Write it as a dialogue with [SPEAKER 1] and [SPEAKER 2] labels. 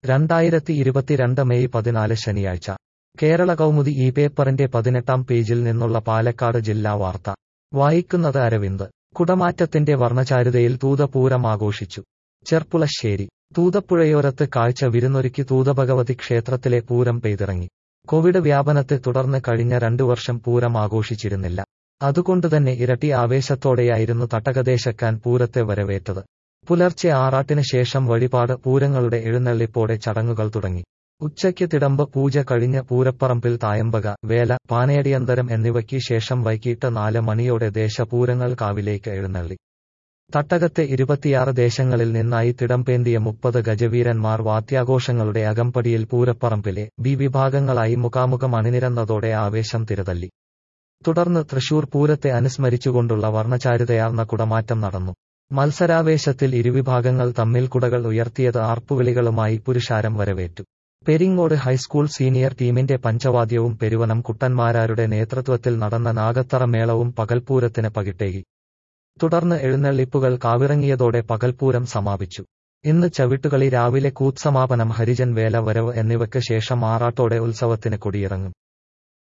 [SPEAKER 1] രണ്ടായിരത്തി ഇരുപത്തിരണ്ട് മെയ് പതിനാല് ശനിയാഴ്ച കേരള കൗമുദി ഈ പേപ്പറിന്റെ പതിനെട്ടാം പേജിൽ നിന്നുള്ള പാലക്കാട് ജില്ലാ വാർത്ത വായിക്കുന്നത് അരവിന്ദ് കുടമാറ്റത്തിന്റെ വർണ്ണചാരുതയിൽ തൂതപൂരം ആഘോഷിച്ചു ചെർപ്പുളശ്ശേരി തൂതപ്പുഴയോരത്ത് കാഴ്ച വിരുന്നൊരുക്കി തൂതഭഗവതി ക്ഷേത്രത്തിലെ പൂരം പെയ്തിറങ്ങി കോവിഡ് വ്യാപനത്തെ തുടർന്ന് കഴിഞ്ഞ രണ്ടു വർഷം പൂരം ആഘോഷിച്ചിരുന്നില്ല അതുകൊണ്ടുതന്നെ ഇരട്ടി ആവേശത്തോടെയായിരുന്നു തട്ടകദേശക്കാൻ പൂരത്തെ വരവേറ്റത് പുലർച്ചെ ആറാട്ടിന് ശേഷം വഴിപാട് പൂരങ്ങളുടെ എഴുന്നള്ളിപ്പോടെ ചടങ്ങുകൾ തുടങ്ങി ഉച്ചയ്ക്ക് തിടമ്പ് പൂജ കഴിഞ്ഞ് പൂരപ്പറമ്പിൽ തായമ്പക വേല പാനയടിയന്തരം എന്നിവയ്ക്ക് ശേഷം വൈകിട്ട് നാല് മണിയോടെ ദേശപൂരങ്ങൾ കാവിലേക്ക് എഴുന്നള്ളി തട്ടകത്തെ ഇരുപത്തിയാറ് ദേശങ്ങളിൽ നിന്നായി തിടമ്പേന്തിയ മുപ്പത് ഗജവീരന്മാർ വാദ്യാഘോഷങ്ങളുടെ അകമ്പടിയിൽ പൂരപ്പറമ്പിലെ ബി വിഭാഗങ്ങളായി മുഖാമുഖം അണിനിരന്നതോടെ ആവേശം തിരതല്ലി തുടർന്ന് തൃശൂർ പൂരത്തെ അനുസ്മരിച്ചുകൊണ്ടുള്ള വർണ്ണചാരുതയാർന്ന കുടമാറ്റം നടന്നു മത്സരാവേശത്തിൽ ഇരുവിഭാഗങ്ങൾ തമ്മിൽ കുടകൾ ഉയർത്തിയത് ആർപ്പുവിളികളുമായി പുരുഷാരം വരവേറ്റു പെരിങ്ങോട് ഹൈസ്കൂൾ സീനിയർ ടീമിന്റെ പഞ്ചവാദ്യവും പെരുവനം കുട്ടന്മാരാരുടെ നേതൃത്വത്തിൽ നടന്ന നാഗത്തറ മേളവും പകൽപൂരത്തിന് പകിട്ടേകി തുടർന്ന് എഴുന്നള്ളിപ്പുകൾ കാവിറങ്ങിയതോടെ പകൽപൂരം സമാപിച്ചു ഇന്ന് ചവിട്ടുകളി രാവിലെ കൂത്സമാപനം ഹരിജൻ വേല വരവ് എന്നിവയ്ക്ക് ശേഷം ആറാട്ടോടെ ഉത്സവത്തിന് കൊടിയിറങ്ങും